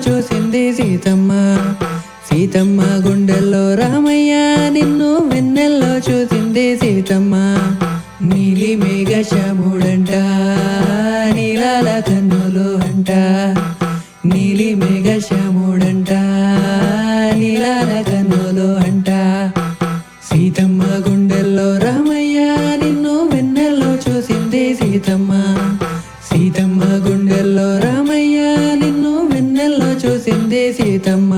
చూసింది సీతమ్మ సీతమ్మ గుండెల్లో రామయ్య నిన్ను వెన్నెల్లో చూసింది సీతమ్మ నీలి మేఘశముడంట నీలాల కన్నులు అంట నీలి మేఘశముడంట నీలాల కన్నులు అంట సీతమ్మ గుండెల్లో రామయ్య నిన్ను వెన్నెల్లో చూసింది సీతమ్మ సీతమ్మ గుండెల్లో రామయ్య నిన్ను వెన్నెల్లో చూసింది సీతమ్మ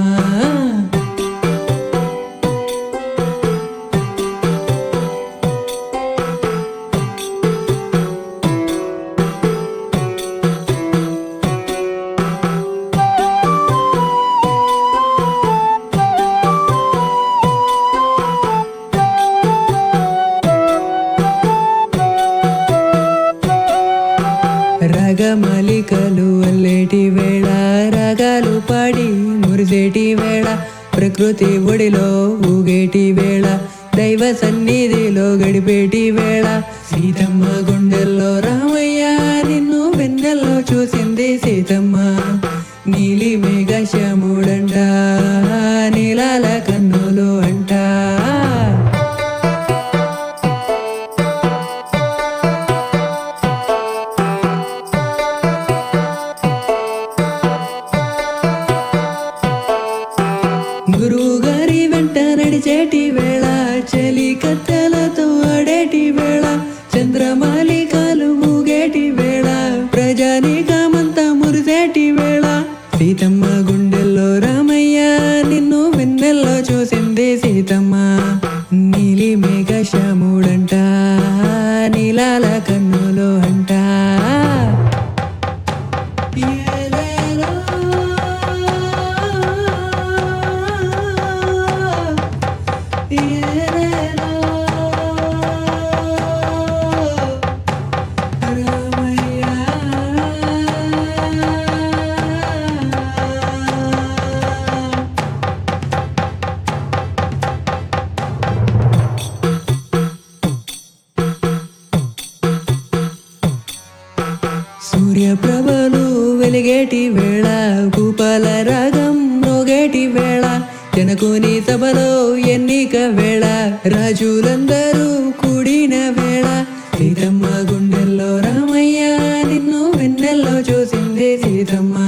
రగమలికలు అల్లేటి వేళ రాగాలు పాడి మురిసేటి వేళ ప్రకృతి ఒడిలో ఊగేటి వేళ దైవ సన్నిధిలో గడిపేటి వేళ సీతమ్మ గుండెల్లో రామయ్య నిన్ను వెన్నెల్లో చూసింది సీతమ్మ నీలి మేఘశముడంట నీలాల కన్నులు అంట గురువు గారి వెంట నడిచేటి వేళ చలి కత్తెలతో ఆడేటి వేళ చంద్రమాలికాలు మూగేటి వేళ ప్రజానీకమంతా మురిసేటి వేళ సీతమ్మ గుండెల్లో రామయ్య నిన్ను వెన్నెల్లో చూసింది సీతమ్మ నీలి మేఘశముడంట నీలాల కన్నులు అంట ఏలేలో ఏలేలో రామయ్య సూర్యప్రభలు వెలిగేటి వేళ భూపాల రాగం మోగేటి వేళ జనకుని సభలో ఎన్నిక వేళ రాజులందరూ కూడిన వేళ సీతమ్మ గుండెల్లో రామయ్య నిన్ను వెన్నెల్లో చూసింది సీతమ్మ